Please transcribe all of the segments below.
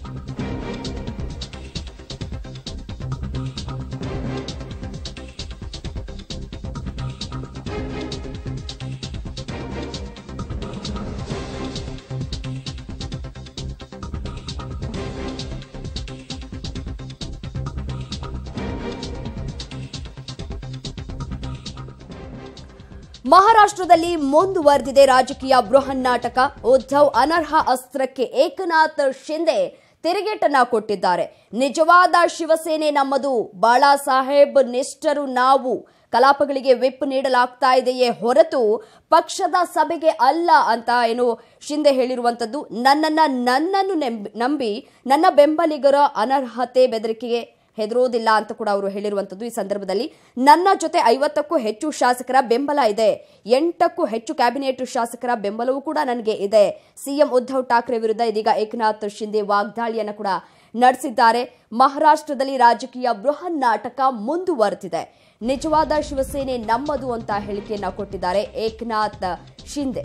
ಮಹಾರಾಷ್ಟ್ರದಲ್ಲಿ ಮುಂದುವರೆದಿದೆ ರಾಜಕೀಯ ಬೃಹನ್ನಾಟಕ ಉದ್ಧವ್ ಅನರ್ಹ ಅಸ್ತ್ರಕ್ಕೆ ಏಕನಾಥ್ ಶಿಂದೆ ತಿರುಗೇಟನ್ನ ಕೊಟ್ಟಿದ್ದಾರೆ ನಿಜವಾದ ಶಿವಸೇನೆ ನಮ್ಮದು ಬಾಳಾ ಸಾಹೇಬ್ ನಿಷ್ಠರು ನಾವು ಕಲಾಪಗಳಿಗೆ ವಿಪ್ ನೀಡಲಾಗ್ತಾ ಇದೆಯೇ ಹೊರತು ಪಕ್ಷದ ಸಭೆಗೆ ಅಲ್ಲ ಅಂತ ಏನು ಶಿಂದೆ ಹೇಳಿರುವಂತದ್ದು ನನ್ನನ್ನ ನನ್ನನ್ನು ನೆಂಬ್- ನಂಬಿ ನನ್ನ ಬೆಂಬಲಿಗರ ಅನರ್ಹತೆ ಬೆದರಿಕೆಗೆ ಹೆದರೋದಿಲ್ಲ ಅಂತ ಕೂಡ ಅವರು ಹೇಳಿರುವಂತದ್ದು ಈ ಸಂದರ್ಭದಲ್ಲಿ ನನ್ನ ಜೊತೆ ಐವತ್ತಕ್ಕೂ ಹೆಚ್ಚು ಶಾಸಕರ ಬೆಂಬಲ ಇದೆ ಎಂಟಕ್ಕೂ ಹೆಚ್ಚು ಕ್ಯಾಬಿನೆಟ್ ಶಾಸಕರ ಬೆಂಬಲವೂ ಕೂಡ ನನಗೆ ಇದೆ ಸಿಎಂ ಉದ್ಧವ್ ಠಾಕ್ರೆ ವಿರುದ್ಧ ಇದೀಗ ಏಕನಾಥ್ ಶಿಂದೆ ವಾಗ್ದಾಳಿಯನ್ನು ಕೂಡ ನಡೆಸಿದ್ದಾರೆ ಮಹಾರಾಷ್ಟ್ರದಲ್ಲಿ ರಾಜಕೀಯ ಬೃಹನ್ ನಾಟಕ ಮುಂದುವರೆದಿದೆ ನಿಜವಾದ ಶಿವಸೇನೆ ನಮ್ಮದು ಅಂತ ಹೇಳಿಕೆಯನ್ನ ಕೊಟ್ಟಿದ್ದಾರೆ ಏಕನಾಥ್ ಶಿಂದೆ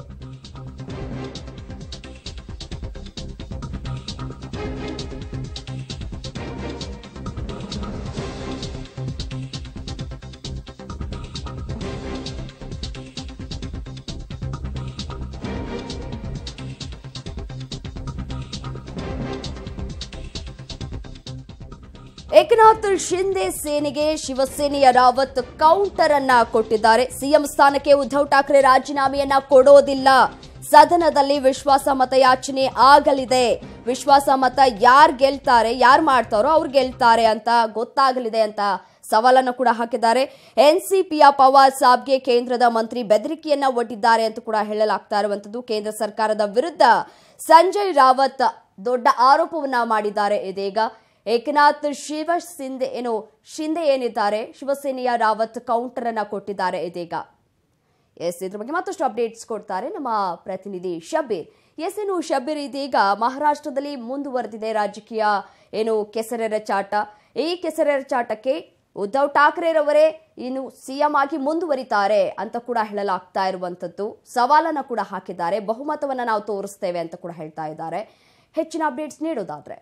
ಏಕನಾಥ್ ಶಿಂದೆ ಸೇನೆಗೆ ಶಿವಸೇನೆಯ ರಾವತ್ ಕೌಂಟರ್ ಅನ್ನ ಕೊಟ್ಟಿದ್ದಾರೆ ಸಿಎಂ ಸ್ಥಾನಕ್ಕೆ ಉದ್ಧವ್ ಠಾಕ್ರೆ ರಾಜೀನಾಮೆಯನ್ನ ಕೊಡೋದಿಲ್ಲ ಸದನದಲ್ಲಿ ವಿಶ್ವಾಸ ಮತಯಾಚನೆ ಆಗಲಿದೆ ವಿಶ್ವಾಸ ಮತ ಯಾರ್ ಗೆಲ್ತಾರೆ ಯಾರ್ ಮಾಡ್ತಾರೋ ಅವ್ರು ಗೆಲ್ತಾರೆ ಅಂತ ಗೊತ್ತಾಗಲಿದೆ ಅಂತ ಸವಾಲನ್ನು ಕೂಡ ಹಾಕಿದ್ದಾರೆ ಎನ್ಸಿಪಿಯ ಪವಾರ್ ಸಾಬ್ಗೆ ಕೇಂದ್ರದ ಮಂತ್ರಿ ಬೆದರಿಕೆಯನ್ನ ಒಡ್ಡಿದ್ದಾರೆ ಅಂತ ಕೂಡ ಹೇಳಲಾಗ್ತಾ ಇರುವಂತದ್ದು ಕೇಂದ್ರ ಸರ್ಕಾರದ ವಿರುದ್ಧ ಸಂಜಯ್ ರಾವತ್ ದೊಡ್ಡ ಆರೋಪವನ್ನ ಮಾಡಿದ್ದಾರೆ ಇದೀಗ ಏಕನಾಥ್ ಶಿವ ಸಿಂಧೆ ಏನು ಶಿಂದೆ ಏನಿದ್ದಾರೆ ಶಿವಸೇನೆಯ ರಾವತ್ ಕೌಂಟರ್ ಅನ್ನ ಕೊಟ್ಟಿದ್ದಾರೆ ಇದೀಗ ಎಸ್ ಇದ್ರ ಬಗ್ಗೆ ಮತ್ತಷ್ಟು ಅಪ್ಡೇಟ್ಸ್ ಕೊಡ್ತಾರೆ ನಮ್ಮ ಪ್ರತಿನಿಧಿ ಶಬೀರ್ ಎಸ್ ಏನು ಶಬೀರ್ ಇದೀಗ ಮಹಾರಾಷ್ಟ್ರದಲ್ಲಿ ಮುಂದುವರೆದಿದೆ ರಾಜಕೀಯ ಏನು ಕೆಸರೆರಚಾಟ ಈ ಕೆಸರೆರಚಾಟಕ್ಕೆ ಉದ್ಧವ್ ಠಾಕ್ರೆರವರೇ ಇನ್ನು ಸಿಎಂ ಆಗಿ ಮುಂದುವರಿತಾರೆ ಅಂತ ಕೂಡ ಹೇಳಲಾಗ್ತಾ ಇರುವಂತದ್ದು ಸವಾಲನ್ನ ಕೂಡ ಹಾಕಿದ್ದಾರೆ ಬಹುಮತವನ್ನ ನಾವು ತೋರಿಸ್ತೇವೆ ಅಂತ ಕೂಡ ಹೇಳ್ತಾ ಇದ್ದಾರೆ ಹೆಚ್ಚಿನ ಅಪ್ಡೇಟ್ಸ್ ನೀಡೋದಾದ್ರೆ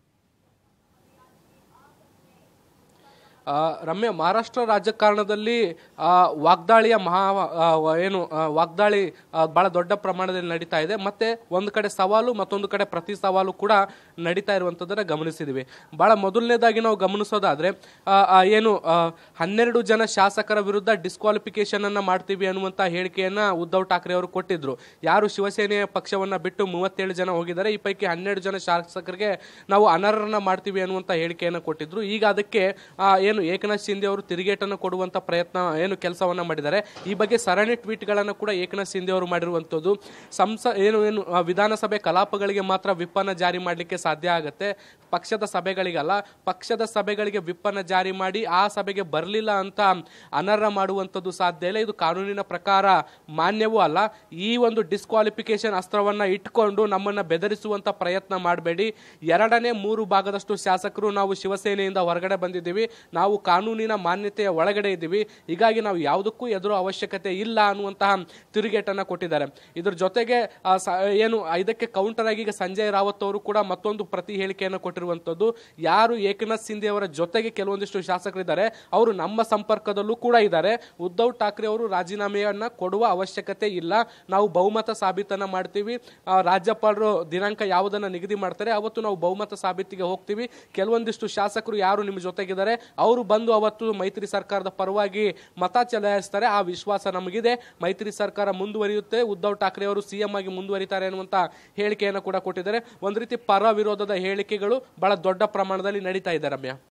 ಆ, ರಮ್ಯ ಮಹಾರಾಷ್ಟ್ರ ರಾಜಕಾರಣದಲ್ಲಿ ಆ, ವಾಗ್ದಾಳಿಯ ಮಹಾ ಆ, ವ- ಏನು ಆ, ವಾಗ್ದಾಳಿ ಆ, ಬಹಳ ದೊಡ್ಡ ಪ್ರಮಾಣದಲ್ಲಿ ನಡೀತಾ ಇದೆ ಮತ್ತೆ ಒಂದು ಕಡೆ ಸವಾಲು ಮತ್ತೊಂದು ಕಡೆ ಪ್ರತಿ ಸವಾಲು ಕೂಡ ನಡೀತಾ ಇರುವಂತದ್ದನ್ನ ಗಮನಿಸಿದೀವಿ ಬಹಳ ಮೊದಲನೇದಾಗಿ ನಾವು ಗಮನಿಸೋದಾದ್ರೆ ಆ, ಆ, ಏನು ಆ, ಹನ್ನೆರಡು ಜನ ಶಾಸಕರ ವಿರುದ್ಧ ಡಿಸ್ಕ್ವಾಲಿಫಿಕೇಶನ್ ಅನ್ನ ಮಾಡ್ತೀವಿ ಅನ್ನುವಂತ ಹೇಳಿಕೆಯನ್ನ ಉದ್ಧವ್ ಠಾಕ್ರೆ ಅವರು ಕೊಟ್ಟಿದ್ರು ಯಾರು ಶಿವಸೇನೆಯ ಪಕ್ಷವನ್ನ ಬಿಟ್ಟು ಮೂವತ್ತೇಳು ಜನ ಹೋಗಿದ್ದಾರೆ ಈ ಪೈಕಿ ಹನ್ನೆರಡು ಜನ ಶಾಸಕರಿಗೆ ನಾವು ಅನರ್ಹರನ್ನ ಮಾಡ್ತೀವಿ ಅನ್ನುವಂತ ಹೇಳಿಕೆಯನ್ನ ಕೊಟ್ಟಿದ್ರು ಈಗ ಅದಕ್ಕೆ ಆ, ಏನು ಏಕನಾಥ್ ಶಿಂದೆ ಅವರು ತಿರುಗೇಟನ್ನು ಕೊಡುವಂತ ಪ್ರಯತ್ನ ಏನು ಕೆಲಸವನ್ನ ಮಾಡಿದ್ದಾರೆ ಈ ಬಗ್ಗೆ ಸರಣಿ ಟ್ವೀಟ್ಗಳನ್ನು ಕೂಡ ಏಕನಾಥ್ ಶಿಂದೆ ಅವರು ಮಾಡಿರುವಂತದ್ದು ಸಂಸ ಏನು ಏನು ಆ, ವಿಧಾನಸಭೆ ಕಲಾಪಗಳಿಗೆ ಮಾತ್ರ ವಿಪ್ಪನ್ನ ಜಾರಿ ಮಾಡಲಿಕ್ಕೆ ಸಾಧ್ಯ ಆಗುತ್ತೆ ಪಕ್ಷದ ಸಭೆಗಳಿಗಲ್ಲ ಪಕ್ಷದ ಸಭೆಗಳಿಗೆ ವಿಪ್ಪನ್ನ ಜಾರಿ ಮಾಡಿ ಆ ಸಭೆಗೆ ಬರಲಿಲ್ಲ ಅಂತ ಅನರ್ಹ ಮಾಡುವಂಥದ್ದು ಸಾಧ್ಯ ಇಲ್ಲ ಇದು ಕಾನೂನಿನ ಪ್ರಕಾರ ಮಾನ್ಯವೂ ಅಲ್ಲ ಈ ಒಂದು ಡಿಸ್ಕ್ವಾಲಿಫಿಕೇಶನ್ ಅಸ್ತ್ರವನ್ನ ಇಟ್ಕೊಂಡು ನಮ್ಮನ್ನ ಬೆದರಿಸುವಂತ ಪ್ರಯತ್ನ ಮಾಡಬೇಡಿ ಎರಡನೇ ಮೂರು ಭಾಗದಷ್ಟು ಶಾಸಕರು ನಾವು ಶಿವಸೇನೆಯಿಂದ ಹೊರಗಡೆ ಬಂದಿದ್ದೀವಿ ನಾವು ಕಾನೂನಿನ ಮಾನ್ಯತೆಯ ಒಳಗಡೆ ಇದ್ದೀವಿ ಹೀಗಾಗಿ ನಾವು ಯಾವುದಕ್ಕೂ ಎದುರು ಅವಶ್ಯಕತೆ ಇಲ್ಲ ಅನ್ನುವಂತಹ ತಿರುಗೇಟನ್ನ ಕೊಟ್ಟಿದ್ದಾರೆ ಇದ್ರ ಜೊತೆಗೆ ಆ, ಸ- ಏನು ಇದಕ್ಕೆ ಕೌಂಟರ್ ಆಗಿ ಈಗ ಸಂಜಯ್ ರಾವತ್ ಅವರು ಕೂಡ ಮತ್ತೊಂದು ಪ್ರತಿ ಹೇಳಿಕೆಯನ್ನು ಕೊಟ್ಟಿರುವಂತದ್ದು ಯಾರು ಏಕನಾಥ್ ಸಿಂಧೆ ಅವರ ಜೊತೆಗೆ ಕೆಲವೊಂದಿಷ್ಟು ಶಾಸಕರಿದ್ದಾರೆ ಅವರು ನಮ್ಮ ಸಂಪರ್ಕದಲ್ಲೂ ಕೂಡ ಇದ್ದಾರೆ ಉದ್ಧವ್ ಠಾಕ್ರೆ ಅವರು ರಾಜೀನಾಮೆಯನ್ನ ಕೊಡುವ ಅವಶ್ಯಕತೆ ಇಲ್ಲ ನಾವು ಬಹುಮತ ಸಾಬೀತನ್ನ ಮಾಡ್ತೀವಿ ಆ, ರಾಜ್ಯಪಾಲರು ದಿನಾಂಕ ಯಾವುದನ್ನ ನಿಗದಿ ಮಾಡ್ತಾರೆ ಅವತ್ತು ನಾವು ಬಹುಮತ ಸಾಬೀತಿಗೆ ಹೋಗ್ತೀವಿ ಕೆಲವೊಂದಿಷ್ಟು ಶಾಸಕರು ಯಾರು ನಿಮ್ಮ ಜೊತೆಗಿದ್ದಾರೆ ಅವರು ಬಂದು ಅವತ್ತು ಮೈತ್ರಿ ಸರ್ಕಾರದ ಪರವಾಗಿ ಮತ ಚಲಾಯಿಸ್ತಾರೆ ಆ ವಿಶ್ವಾಸ ನಮಗಿದೆ ಮೈತ್ರಿ ಸರ್ಕಾರ ಮುಂದುವರಿಯುತ್ತೆ ಉದ್ಧವ್ ಠಾಕ್ರೆ ಅವರು ಸಿಎಂ ಆಗಿ ಮುಂದುವರಿತಾರೆ ಅನ್ನುವಂತ ಹೇಳಿಕೆಯನ್ನು ಕೂಡ ಕೊಟ್ಟಿದ್ದಾರೆ ಒಂದು ರೀತಿ ಪರ ವಿರೋಧದ ಹೇಳಿಕೆಗಳು ಬಹಳ ದೊಡ್ಡ ಪ್ರಮಾಣದಲ್ಲಿ ನಡೀತಾ ಇದೆ ರಮ್ಯಾ